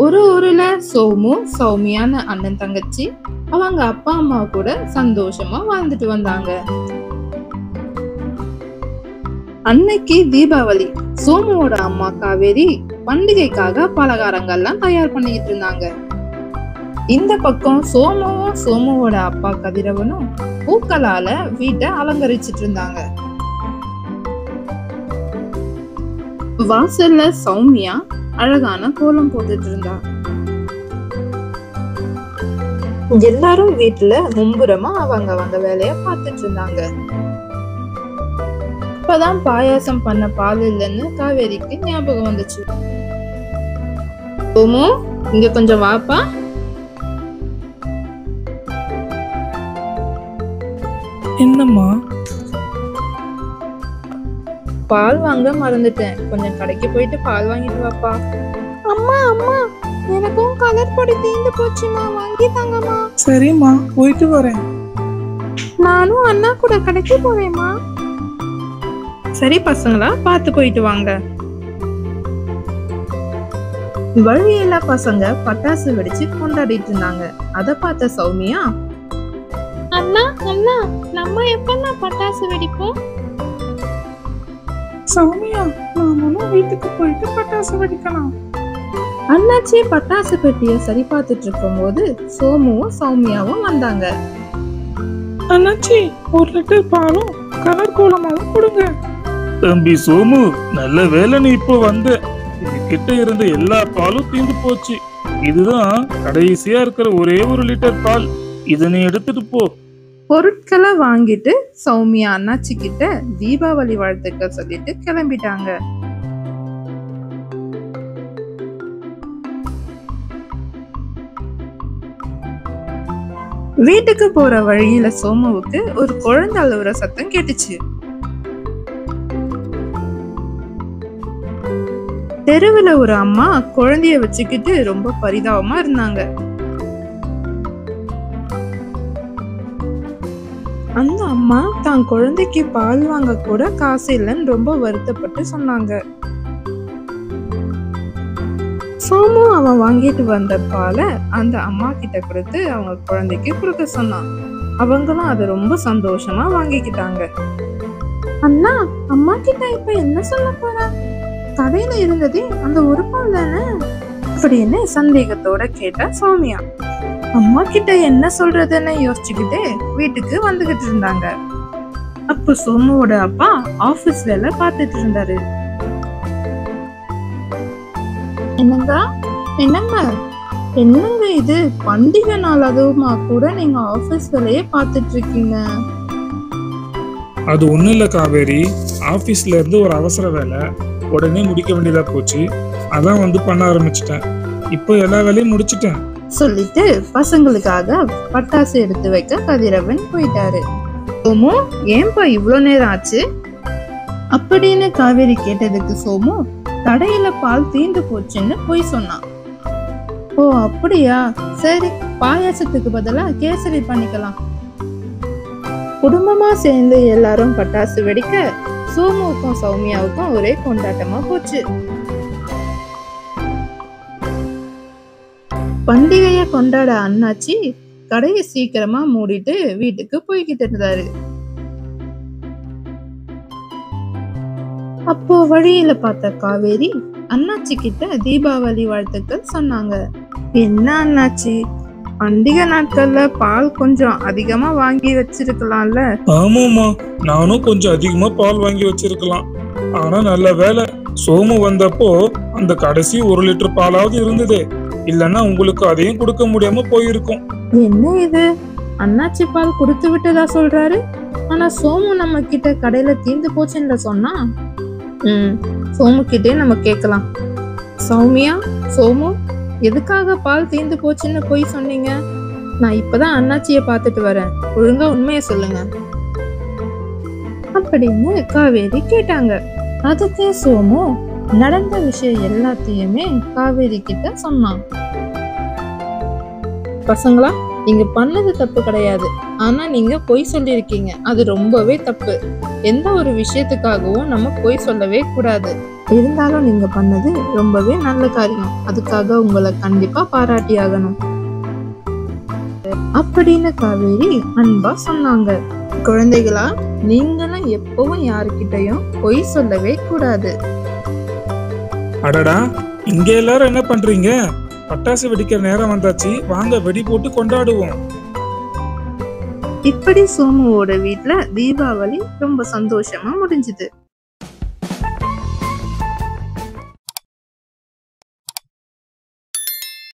ஒரு ஊர்ல சோமு சௌமியான அண்ணன் தங்கச்சி அவங்க அப்பா அம்மா கூட சந்தோஷமா வாழ்ந்துட்டு வந்தாங்க அன்னைக்கு தீபாவளி சோமுவோட அம்மா காவேரி பண்டிகைக்காக பலகாரங்கள்லாம் தயார் பண்ணிக்கிட்டு இருந்தாங்க இந்த பக்கம் சோமுவும் சோமுவோட அப்பா கதிரவனும் பூக்களால வீட்டை அலங்கரிச்சிட்டு இருந்தாங்க வாசல்ல சௌமியா அழகான கோலம் போட்டுட்டு இருந்தா எல்லாரும் வீட்டுல மும்புறமா அவங்க அவங்க வேலைய பார்த்துட்டு இருந்தாங்க அப்பதான் பாயாசம் பண்ண பால் இல்லைன்னு காவேரிக்கு ஞாபகம் வந்துச்சு ஓமோ இங்க கொஞ்சம் வாப்பா என்னம்மா பால் வாங்க மறந்துட்டேன் கொஞ்சம் கடைக்கு போயிட்டு பால் வாங்கிட்டு வாப்பா அம்மா அம்மா எனக்கும் கலர் பொடி தீந்து போச்சுமா வாங்கி தாங்கம்மா சரிம்மா போயிட்டு வரேன் நானும் அண்ணா கூட கடைக்கு போவேம்மா சரி பசங்களா பார்த்து போயிட்டு வாங்க வழியில பசங்க பட்டாசு வெடிச்சு கொண்டாடிட்டு இருந்தாங்க அத பார்த்த சௌமியா அண்ணா அண்ணா நம்ம எப்ப பட்டாசு வெடிப்போம் சௌமியா நாமளும் வீட்டுக்கு போயிட்டு பட்டாசு வெடிக்கலாம் அண்ணாச்சி பட்டாசு பெட்டிய சரி பார்த்துட்டு இருக்கும்போது சோமுவும் சௌமியாவும் வந்தாங்க அண்ணாச்சி ஒரு லிட்டர் பாலும் கலர் கோலமாவும் கொடுங்க தம்பி சோமு நல்ல வேலை நீ இப்போ வந்த கிட்ட இருந்த எல்லா பாலும் தீந்து போச்சு இதுதான் கடைசியா இருக்கிற ஒரே ஒரு லிட்டர் பால் இதை நீ எடுத்துட்டு போ பொருட்களை வாங்கிட்டு சௌமியா அண்ணாச்சி கிட்ட தீபாவளி வாழ்த்துக்கள் சொல்லிட்டு கிளம்பிட்டாங்க வீட்டுக்கு போற வழியில சோமுவுக்கு ஒரு குழந்தை அழுவுற சத்தம் கேட்டுச்சு தெருவுல ஒரு அம்மா குழந்தைய வச்சுக்கிட்டு ரொம்ப பரிதாபமா இருந்தாங்க அந்த அம்மா தான் குழந்தைக்கு பால் வாங்க கூட காசு இல்லைன்னு ரொம்ப வருத்தப்பட்டு சொன்னாங்க சோமு அவன் வாங்கிட்டு வந்த பாலை அந்த அம்மா கிட்ட கொடுத்து அவங்க குழந்தைக்கு கொடுக்க சொன்னான் அவங்களும் அதை ரொம்ப சந்தோஷமா வாங்கிக்கிட்டாங்க அண்ணா அம்மா கிட்ட இப்ப என்ன சொல்ல போற கடையில இருந்ததே அந்த ஒரு பால் தானே அப்படின்னு சந்தேகத்தோட கேட்டா சௌமியா அம்மா கிட்ட என்ன சொல்றதுன்னு யோசிச்சுக்கிட்டே வீட்டுக்கு வந்துகிட்டு இருந்தாங்க அப்போ சோமுவோட அப்பா ஆபீஸ் வேலை பார்த்துட்டு இருந்தாரு என்னங்க என்னங்க என்னங்க இது பண்டிகை நாள் அதுவுமா கூட நீங்க ஆபீஸ் வேலையே பார்த்துட்டு இருக்கீங்க அது ஒண்ணும் இல்ல காவேரி ஆபீஸ்ல இருந்து ஒரு அவசர வேலை உடனே முடிக்க வேண்டியதா போச்சு அதான் வந்து பண்ண ஆரம்பிச்சிட்டேன் இப்போ எல்லா வேலையும் முடிச்சிட்டேன் சொல்லிட்டு பசங்களுக்காக பட்டாசு எடுத்து வைக்க கதிரவன் போயிட்டாரு சோமு ஏன்பா இவ்வளோ நேரம் ஆச்சு அப்படின்னு காவேரி கேட்டதுக்கு சோமு கடையில பால் தீந்து போச்சுன்னு போய் சொன்னான் ஓ அப்படியா சரி பாயாசத்துக்கு பதிலா கேசரி பண்ணிக்கலாம் குடும்பமா சேர்ந்து எல்லாரும் பட்டாசு வெடிக்க சோமுவுக்கும் சௌமியாவுக்கும் ஒரே கொண்டாட்டமா போச்சு பண்டிகைய கொண்டாட அண்ணாச்சி கடையை சீக்கிரமா மூடிட்டு வீட்டுக்கு போய்கிட்டு இருந்தாரு அப்போ வழியில பார்த்த காவேரி அண்ணாச்சி கிட்ட தீபாவளி வாழ்த்துக்கள் சொன்னாங்க என்ன அண்ணாச்சி பண்டிகை நாட்கள்ல பால் கொஞ்சம் அதிகமா வாங்கி வச்சிருக்கலாம்ல ஆமாம்மா நானும் கொஞ்சம் அதிகமா பால் வாங்கி வச்சிருக்கலாம் ஆனா நல்ல வேலை சோமு வந்தப்போ அந்த கடைசி ஒரு லிட்டர் பாலாவது இருந்தது இல்லைன்னா உங்களுக்கு அதையும் கொடுக்க முடியாம போயிருக்கும் என்ன இது அண்ணாச்சி பால் கொடுத்து விட்டதா சொல்றாரு ஆனா சோமு நம்ம கிட்ட கடையில தீந்து போச்சுன்னு சொன்னா ம் சோமு கிட்டே நம்ம கேட்கலாம் சௌமியா சோமு எதுக்காக பால் தீந்து போச்சுன்னு போய் சொன்னீங்க நான் இப்பதான் அண்ணாச்சிய பார்த்துட்டு வரேன் ஒழுங்கா உண்மையை சொல்லுங்க அப்படின்னு காவேரி கேட்டாங்க அதுக்கே சோமு நடந்த விஷயம் எல்லாத்தையுமே காவேரி கிட்ட சொன்னான் பசங்களா நீங்க பண்ணது தப்பு கிடையாது ஆனா நீங்க பொய் சொல்லியிருக்கீங்க அது ரொம்பவே தப்பு எந்த ஒரு விஷயத்துக்காகவும் நம்ம பொய் சொல்லவே கூடாது இருந்தாலும் நீங்க பண்ணது ரொம்பவே நல்ல காரியம் அதுக்காக உங்களை கண்டிப்பா பாராட்டி ஆகணும் அப்படின்னு காவேரி அன்பா சொன்னாங்க குழந்தைகளா நீங்களும் எப்பவும் யாருக்கிட்டையும் பொய் சொல்லவே கூடாது அடடா இங்க எல்லாரும் என்ன பண்றீங்க பட்டாசு வெடிக்கிற நேரம் வந்தாச்சு வாங்க வெடி போட்டு கொண்டாடுவோம் இப்படி சோமுவோட வீட்ல தீபாவளி ரொம்ப சந்தோஷமா முடிஞ்சுது